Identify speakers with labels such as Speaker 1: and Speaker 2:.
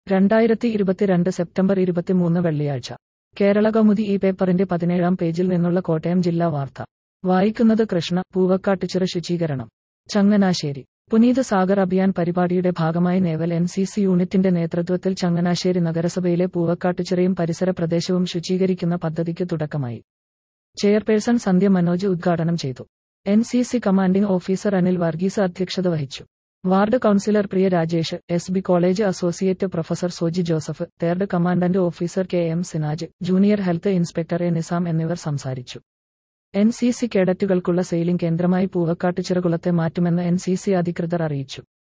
Speaker 1: രണ്ടായിരത്തി ഇരുപത്തിരണ്ട് സെപ്റ്റംബർ ഇരുപത്തിമൂന്ന് വെള്ളിയാഴ്ച കേരള കൗമുദി ഈ പേപ്പറിന്റെ പതിനേഴാം പേജിൽ നിന്നുള്ള കോട്ടയം ജില്ലാ വാർത്ത വായിക്കുന്നത് കൃഷ്ണ പൂവക്കാട്ടുചിറ ശുചീകരണം ചങ്ങനാശ്ശേരി പുനീത് സാഗർ അഭിയാൻ പരിപാടിയുടെ ഭാഗമായി നേവൽ എൻ സി സി യൂണിറ്റിന്റെ നേതൃത്വത്തിൽ ചങ്ങനാശ്ശേരി നഗരസഭയിലെ പൂവക്കാട്ടുചിറയും പരിസര പ്രദേശവും ശുചീകരിക്കുന്ന പദ്ധതിക്ക് തുടക്കമായി ചെയർപേഴ്സൺ സന്ധ്യ മനോജ് ഉദ്ഘാടനം ചെയ്തു N C C commanding officer Anil Varghese അധ്യക്ഷത വഹിച്ചു ward councillor Priya Rajesh S B college associate professor Soji Joseph third commandant officer K M Sinaj junior health inspector A Nizam എന്നിവർ സംസാരിച്ചു എൻ സി സി കേഡറ്റുകൾക്കുള്ള സെയിലിംഗ് കേന്ദ്രമായി പൂവക്കാട്ടുചിറകുളത്തെ മാറ്റുമെന്ന് എൻ സി സി അധികൃതർ അറിയിച്ചു